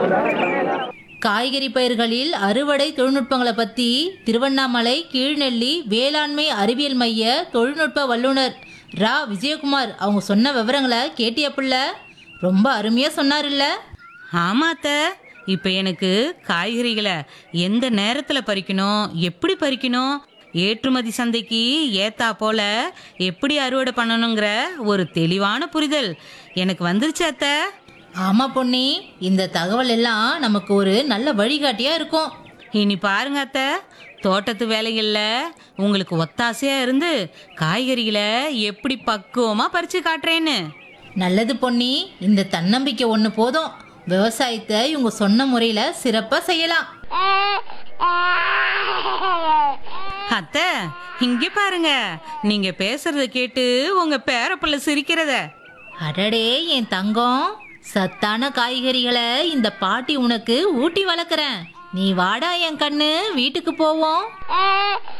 காய்கறி பயிர்களில் அறுவடை தொழில்நுட்பங்களை பற்றி திருவண்ணாமலை கீழ்நெல்லி வேளாண்மை அறிவியல் மைய தொழில்நுட்ப வல்லுனர் ரா விஜயகுமார் அவங்க சொன்ன விவரங்களை கேட்டிய புள்ள ரொம்ப அருமையாக சொன்னார்ல ஆமா அத்த இப்போ எனக்கு காய்கறிகளை எந்த நேரத்தில் பறிக்கணும் எப்படி பறிக்கணும் ஏற்றுமதி சந்தைக்கு ஏத்தா போல எப்படி அறுவடை பண்ணணுங்கிற ஒரு தெளிவான புரிதல் எனக்கு வந்துருச்சு அத்தை ஆமாம் பொன்னி இந்த தகவல் எல்லாம் நமக்கு ஒரு நல்ல வழிகாட்டியாக இருக்கும் இனி பாருங்க அத்தை தோட்டத்து வேலைகளில் உங்களுக்கு ஒத்தாசையா இருந்து காய்கறிகளை எப்படி பக்குவமா பறிச்சு காட்டுறேன்னு நல்லது பொன்னி இந்த தன்னம்பிக்கை ஒன்று போதும் விவசாயத்தை இவங்க சொன்ன முறையில் சிறப்பாக செய்யலாம் அத்தை இங்க பாருங்க நீங்க பேசுறத கேட்டு உங்க பேரப்புள்ள சிரிக்கிறத அடடே என் தங்கம் சத்தான காய்கறிகளை இந்த பாட்டி உனக்கு ஊட்டி வளர்க்குறேன் நீ வாடா என் கண்ணு வீட்டுக்கு போவோம்